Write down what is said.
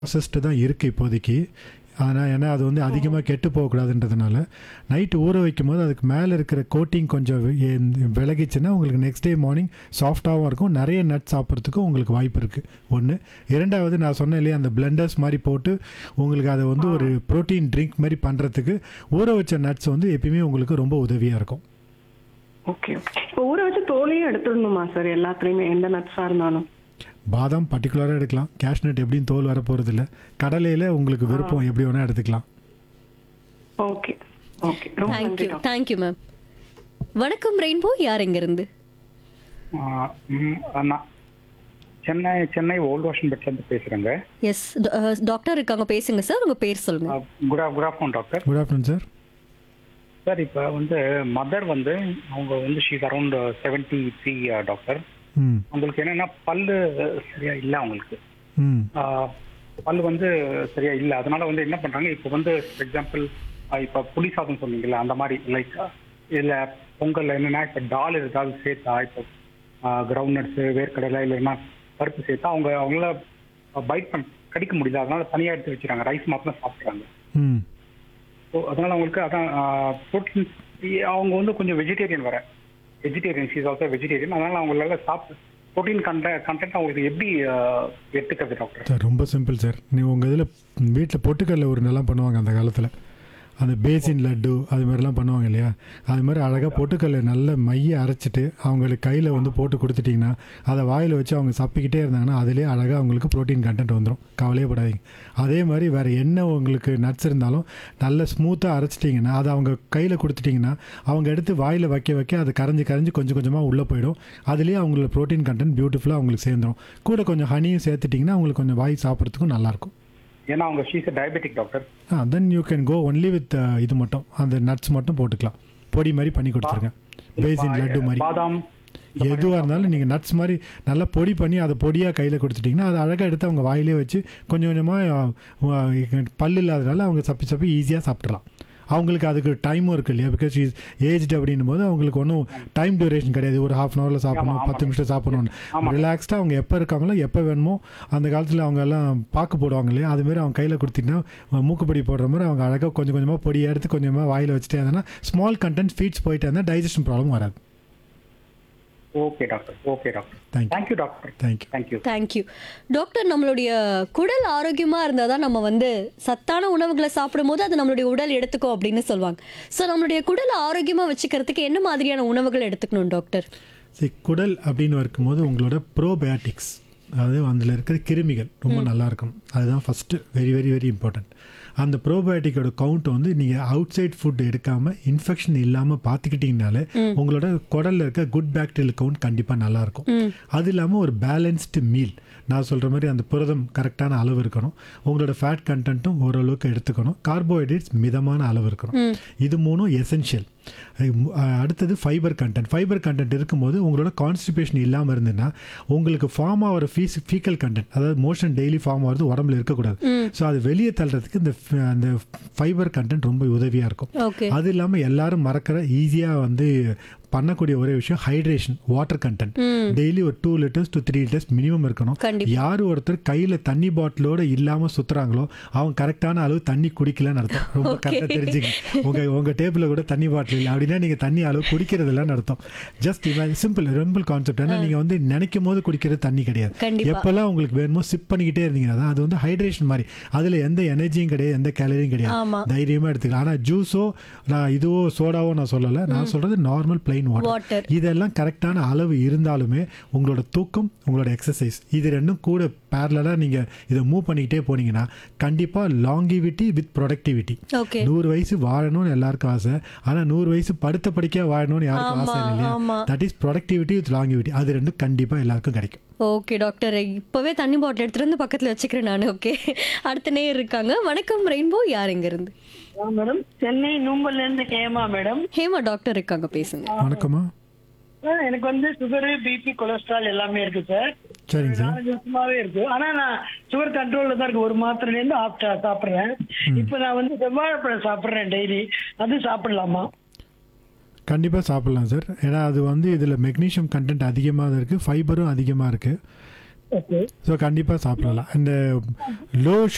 Processed தான் இருக்குது இப்போதைக்கு ஆனால் ஏன்னா அது வந்து அதிகமாக கெட்டு போகக்கூடாதுன்றதுனால நைட்டு ஊற வைக்கும் போது அதுக்கு மேலே இருக்கிற கோட்டிங் கொஞ்சம் வி- எ- விலகிச்சுன்னா உங்களுக்கு நெக்ஸ்ட் டே மார்னிங் சாஃப்டாகவும் இருக்கும் நிறைய நட் சாப்பிட்றதுக்கும் உங்களுக்கு வாய்ப்பு இருக்குது ஒன்று இரண்டாவது நான் சொன்னேன் இல்லையா அந்த பிளெண்டர்ஸ் மாதிரி போட்டு உங்களுக்கு அதை வந்து ஒரு ப்ரோட்டீன் ட்ரிங்க் மாதிரி பண்ணுறதுக்கு ஊற வச்ச நட்ஸ் வந்து எப்பயுமே உங்களுக்கு ரொம்ப உதவியாக இருக்கும் ஓகே ஓகே இப்போ ஊற வச்சு தோலையும் எடுத்துடணுமா சார் எல்லாத்துலேயுமே எந்த நட்ஸாக இருந்தாலும் பாதாம் பர்டிகுலராக எடுக்கலாம் கேஷ்நட் எப்படியும் தோல் வர போகிறதில்ல கடலையில் உங்களுக்கு விருப்பம் எப்படி வேணால் எடுத்துக்கலாம் ஓகே ஓகே ரொம்ப நன்றி தேங்க்யூ டாக்டர் தேங்க்யூ மேம் வணக்கம் ரெயின்போ யார் எங்க இருந்து ஆ, ம், நான் சென்னை சென்னை ஓல்ட் வாஷன் பெட்லேருந்து பேசுகிறேங்க எஸ் டாக்டர் இருக்காங்க பேசுங்க சார் உங்க பேர் சொல்லுங்க good good afternoon doctor good afternoon sir sir இப்போ வந்து மதர் வந்து அவங்க வந்து she's around seventy three doctor ம் அவங்களுக்கு என்னன்னா பல்லு சரியா இல்லை அவங்களுக்கு ம் ஆ, பல்லு வந்து சரியா இல்லை அதனால வந்து என்ன பண்றாங்க இப்போ வந்து ஃபார் எக்ஸாம்பிள் இப்போ புளி சாதம் சொன்னீங்கல்ல அந்த மாதிரி லைக் இல்லை பொங்கல் என்னன்னா இப்போ டால் ஏதாவது சேர்த்தா இப்போ கிரவுண்ட் நட்ஸு வேர்க்கடலை இல்லைன்னா பருப்பு சேர்த்தா அவங்க அவங்களால பைட் பண்ண கடிக்க முடியல அதனால தனியாக எடுத்து வச்சுறாங்க ரைஸ் மாத்திரம் சாப்பிட்றாங்க ம் ஸோ அதனால அவங்களுக்கு அதான் ப்ரோட்டீன் அவங்க வந்து கொஞ்சம் வெஜிடேரியன் வர வெஜிடேரியன் ஷீஸ் ஆல்சோ வெஜிடேரியன் அதனால அவங்களால சாப்பிட்டு ப்ரோட்டீன் கண்ட கண்டென்ட் அவங்களுக்கு எப்படி ஆ, எடுத்துக்கிறது டாக்டர் சார் ரொம்ப சிம்பிள் சார் நீ உங்கள் இதில் வீட்டில் பொட்டுக்கல்ல ஒரு நிலம் பண்ணுவாங்க அந்த காலத்தில் அந்த பேசின் லட்டு அது மாதிரிலாம் பண்ணுவாங்க இல்லையா அது மாதிரி அழகாக பொட்டுக்கல்லை நல்ல மைய அரைச்சிட்டு அவங்களுக்கு கையில் வந்து போட்டு கொடுத்துட்டிங்கன்னா அதை வாயில் வச்சு அவங்க சப்பிக்கிட்டே இருந்தாங்கன்னா அதிலே அழகாக அவங்களுக்கு ப்ரோட்டீன் கண்டென்ட் வந்துடும் கவலையே படாதீங்க அதே மாதிரி வேறு என்ன உங்களுக்கு நட்ஸ் இருந்தாலும் நல்ல ஸ்மூத்தாக அரைச்சிட்டிங்கன்னா அதை அவங்க கையில் கொடுத்துட்டிங்கன்னா அவங்க எடுத்து வாயில் வைக்க வைக்க அது கரைஞ்சி கரைஞ்சி கொஞ்சம் கொஞ்சமாக உள்ளே போயிடும் அதுலேயே அவங்களோட ப்ரோட்டீன் கண்டென்ட் பியூட்டிஃபுல்லாக அவங்களுக்கு சேர்ந்துடும் கூட கொஞ்சம் ஹனியும் சேர்த்துட்டிங்கன்னா அவங்களுக்கு கொஞ்சம் வாய் சாப்பிட்றதுக்கும் நல்லாயிருக்கும் ஏன்னா அவங்க she's diabetic doctor ah then you can go only with இது மட்டும் அந்த நட்ஸ் மட்டும் போட்டுக்கலாம் பொடி மாதிரி பண்ணி கொடுத்துருங்க பேசின் லட்டு மாதிரி பாதாம் எதுவாக இருந்தாலும் நீங்கள் நட்ஸ் மாதிரி நல்லா பொடி பண்ணி அதை பொடியாக கையில் கொடுத்துட்டிங்கன்னா அதை அழகாக எடுத்து அவங்க வாயிலே வச்சு கொஞ்சம் கொஞ்சமாக பல் இல்லாதனால அவங்க சப்பி சப்பி ஈஸியாக சாப்பிட்றலாம் அவங்களுக்கு அதுக்கு டைமும் இருக்கு இல்லையா பிகாஸ் இஸ் ஏஜ்டு அப்படின்னும் போது அவங்களுக்கு ஒன்றும் டைம் டியூரேஷன் கிடையாது ஒரு ஹாஃப் அன் ஹவரில் சாப்பிடணும் ஆமா, பத்து நிமிஷம் சாப்பிடணும்னு ஆமா. ரிலாக்ஸ்டாக அவங்க எப்போ இருக்காங்களோ எப்போ வேணுமோ அந்த காலத்தில் அவங்க எல்லாம் பாக்கு போடுவாங்க இல்லையா அதுமாரி அவங்க கையில் கொடுத்தீங்கன்னா மூக்குப்பொடி போடுற மாதிரி அவங்க அழகாக கொஞ்சம் கொஞ்சமாக பொடியை எடுத்து கொஞ்சமாக வாயில் வச்சுட்டே இருந்தாங்கன்னா ஸ்மால் கண்டென்ட் ஃபீட்ஸ் போயிட்டு இருந்தால் டைஜஷன் ப்ராப்ளம் வராது okay doctor okay doctor Thank you. Thank you doctor thank you thank you thank you doctor நம்மளுடைய குடல் ஆரோக்கியமா இருந்தா தான் நம்ம வந்து சத்தான உணவுகளை சாப்பிடும்போது அது நம்மளுடைய உடல் எடுத்துக்கும் அப்படின்னு சொல்லுவாங்க ஸோ நம்மளுடைய குடல் ஆரோக்கியமா வச்சுக்கிறதுக்கு என்ன மாதிரியான உணவுகள் எடுத்துக்கணும் டாக்டர் சரி குடல் அப்படின்னு இருக்கும்போது உங்களோட ப்ரோபயோட்டிக்ஸ் அதாவது அதில் இருக்கிற கிருமிகள் ரொம்ப நல்லா இருக்கும் அதுதான் first very very very important அந்த ப்ரோபயோட்டிக்கோட கவுண்ட் வந்து நீங்கள் அவுட் சைட் ஃபுட் எடுக்காமல் இன்ஃபெக்ஷன் இல்லாமல் பார்த்துக்கிட்டிங்கனாலே உங்களோட குடலில் இருக்க குட் பாக்டீரியல் கவுண்ட் கண்டிப்பாக நல்லாயிருக்கும் அது இல்லாமல் ஒரு பேலன்ஸ்டு மீல் நான் சொல்கிற மாதிரி அந்த புரதம் கரெக்டான அளவு இருக்கணும் உங்களோட ஃபேட் கண்டென்ட்டும் ஓரளவுக்கு எடுத்துக்கணும் கார்போஹைட்ரேட்ஸ் மிதமான அளவு இருக்கணும் இது மூணும் எசென்ஷியல் அடுத்தது ஃபைபர் கண்டென்ட் ஃபைபர் கண்டென்ட் இருக்கும்போது உங்களோட கான்ஸ்டிபேஷன் இல்லாமல் இருந்ததுன்னா உங்களுக்கு ஃபார்ம் ஆகிற ஃபீஸ் ஃபீக்கல் கண்டென்ட் அதாவது மோஷன் டெய்லி ஃபார்ம் ஆகிறது உடம்புல இருக்கக்கூடாது ஸோ அது வெளியே தள்ளுறதுக்கு இந்த ஃப- அந்த ஃபைபர் கண்டென்ட் ரொம்ப உதவியாக இருக்கும் ஓகே அது இல்லாமல் எல்லாரும் மறக்கிற ஈஸியாக வந்து பண்ணக்கூடிய ஒரே விஷயம் ஹைட்ரேஷன் வாட்டர் கண்டென்ட் டெய்லி ஒரு two litres to three litres minimum இருக்கணும் கண்டிப்பா. யார் ஒருத்தர் கையில் தண்ணி பாட்டிலோட இல்லாமல் சுற்றுறாங்களோ அவங்க கரெக்டான அளவு தண்ணி குடிக்கலன்னு அர்த்தம் ரொம்ப கரெக்டாக தெரிஞ்சுங்க உங்கள் உங்கள் டேபிளில் கூட தண்ணி பாட்டில் இல்லை அப்படின்னா நீங்கள் தண்ணி அளவு குடிக்கிறது இல்லைன்னு அர்த்தம் ஜஸ்ட் சிம்பிள் சிம்பிள் கான்செப்ட் ஏன்னா நீங்கள் வந்து நினைக்கும் போது குடிக்கிறது தண்ணி கிடையாது கண்டிப்பா. எப்போல்லாம் உங்களுக்கு வேணுமோ சிப் பண்ணிக்கிட்டே இருந்தீங்கன்னா தான் அது வந்து ஹைட்ரேஷன் மாதிரி அதில் எந்த எனர்ஜியும் கிடையாது எந்த கேலரியும் கிடையாது ஆமா. தைரியமாக எடுத்துக்கலாம் ஆனால் ஜூஸோ நான் இதுவோ சோடாவோ நான் சொல்லலை நான் சொல்கிறது நார்மல் பிளைன் Water. வாட்டர் இதெல்லாம் கரெக்டான அளவு இருந்தாலுமே உங்களோட தூக்கம் உங்களோட எக்ஸசைஸ் இது ரெண்டும் கூட பேரலாக நீங்கள் இதை மூவ் பண்ணிக்கிட்டே போனீங்கன்னா கண்டிப்பாக லாங்கிவிட்டி வித் ப்ரொடக்டிவிட்டி ஓகே நூறு வயசு வாழணும்னு எல்லாருக்கும் ஆசை ஆனால் நூறு வயசு படுத்த படிக்க வாழணும்னு யாருக்கும் ஆசை இல்லை இல்லையா ஆமா. That is productivity with longevity அது ரெண்டும் கண்டிப்பாக எல்லாருக்கும் கிடைக்கும் ஓகே டாக்டர் இப்போவே தண்ணி பாட்டில் எடுத்துட்டு வந்து பக்கத்தில் வச்சுக்கிறேன் நான் ஓகே அடுத்த நேர் இருக்காங்க வணக்கம் ரெயின்போ யார் எங்க இருந்து மேடம் சென்னை நூம்பல்ல இருந்து கேமா மேடம் ஹேமா டாக்டர் இருக்காங்க பேசுங்க வணக்கம்மா ஆ, எனக்கு வந்து சுகரு பிபி கொலஸ்ட்ரால் எல்லாமே இருக்கு சார் சரிங்க சார் நாலஞ்சு வருஷமாவே இருக்கு ஆனா நான் சுகர் கண்ட்ரோல்ல தான் இருக்கு ஒரு மாத்திரைல இருந்து ஆப்டா சாப்பிடுறேன் இப்ப நான் வந்து செவ்வாழைப்பழம் சாப்பிடுறேன் டெய்லி அது சாப்பிடலாமா கண்டிப்பாக சாப்பிட்லாம் சார் ஏன்னா அது வந்து இதில் மெக்னீஷியம் கண்டென்ட் அதிகமாக தான் இருக்குது ஃபைபரும் அதிகமாக இருக்குது ஓகே ஸோ கண்டிப்பாக சாப்பிடலாம் இந்த லோ